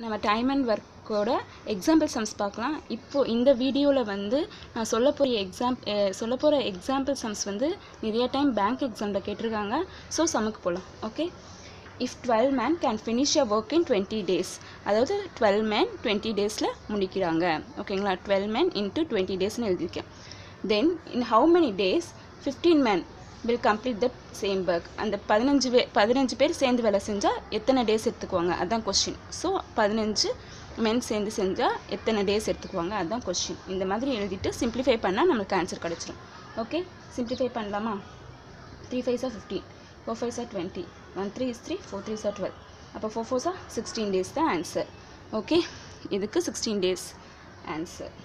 நம்ம time and ஒர்க்கோட example sums பார்க்கலாம் இப்போது இந்த வீடியோவில் வந்து நான் சொல்ல போகிற எக்ஸாம் சொல்ல போகிற எக்ஸாம்பிள் சம்ஸ் வந்து நிறைய டைம் பேங்க் எக்ஸாமில் கேட்டிருக்காங்க ஸோ சமுக்கு போகலாம் okay if twelve man can finish a work in twenty days அதாவது டுவெல் மேன் டுவெண்ட்டி டேஸில் முடிக்கிறாங்க ஓகேங்களா டுவெல் மேன் இன்ட்டு டுவெண்ட்டி டேஸ்னு எழுதியிருக்கேன் then in how many days fifteen man will complete that same work அந்த பதினஞ்சு பே பதினஞ்சு பேர் சேர்ந்து வேலை செஞ்சால் எத்தனை டேஸ் எடுத்துக்குவாங்க அதான் கொஸ்டின் ஸோ பதினஞ்சு மென் சேர்ந்து செஞ்சால் எத்தனை டேஸ் எடுத்துக்குவாங்க அதான் கொஸ்டின் இந்த மாதிரி எழுதிட்டு சிம்பிளிஃபை பண்ணால் நம்மளுக்கு ஆன்சர் கிடச்சிரும் ஓகே சிம்பிளிஃபை பண்ணலாமா த்ரீ ஃபைவ்ஸாக ஃபிஃப்டீன் ஃபோர் ஃபைவ்ஸாக twenty one three is three four three sir twelve அப்போ ஃபோர் ஃபோர்ஸாக சிக்ஸ்டீன் டேஸ் தான் ஆன்சர் ஓகே இதுக்கு sixteen days answer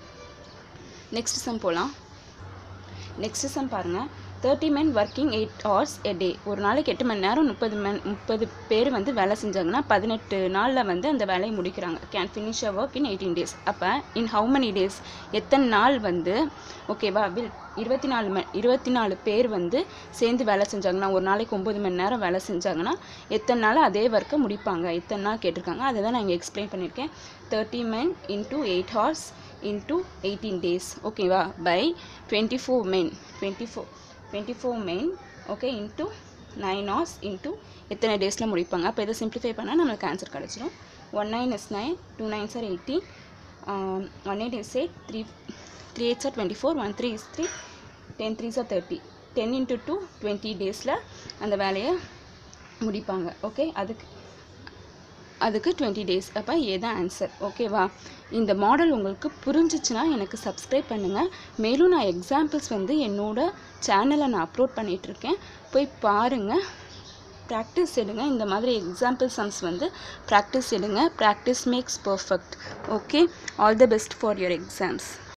next sum போகலாம் நெக்ஸ்ட் சம் பாருங்கள் thirty men working eight hours a day ஒரு நாளைக்கு எட்டு மணி நேரம் முப்பது மணி முப்பது பேர் வந்து வேலை செஞ்சாங்கன்னா பதினெட்டு நாளில் வந்து அந்த வேலையை முடிக்கிறாங்க can finish a work in eighteen days அப்போ இன் ஹவு many டேஸ் எத்தனை நாள் வந்து ஓகேவா வில் இருபத்தி நாலு மணி இருபத்தி நாலு பேர் வந்து சேர்ந்து வேலை செஞ்சாங்கன்னா ஒரு நாளைக்கு ஒம்பது மணி நேரம் வேலை செஞ்சாங்கன்னா எத்தனை நாள் அதே ஒர்க்கை முடிப்பாங்க எத்தனை நாள் கேட்டிருக்காங்க அதை தான் நான் இங்கே எக்ஸ்பிளைன் பண்ணியிருக்கேன் thirty men into eight hours into eighteen days ஓகேவா by twenty four men twenty four twenty four men okay into nine hours into எத்தனை டேஸில் முடிப்பாங்க அப்போ இதை சிம்பிளிஃபை பண்ணால் நம்மளுக்கு ஆன்சர் கிடச்சிரும் one nine is nine two nine sir eighteen one eight is eight three three eight sir twenty four one three is three ten three sir thirty ten into two twenty டேஸில் அந்த வேலையை முடிப்பாங்க okay அதுக்கு அதுக்கு twenty days அப்போ ஏதான் answer ஓகேவா இந்த மாடல் உங்களுக்கு புரிஞ்சிச்சுன்னா எனக்கு சப்ஸ்கிரைப் பண்ணுங்கள் மேலும் நான் எக்ஸாம்பிள்ஸ் வந்து என்னோட சேனலை நான் அப்லோட் பண்ணிகிட்ருக்கேன் போய் பாருங்கள் ப்ராக்டிஸ் எடுங்க இந்த மாதிரி எக்ஸாம்பிள் சம்ஸ் வந்து ப்ராக்டிஸ் எடுங்க practice makes perfect okay all the best for your exams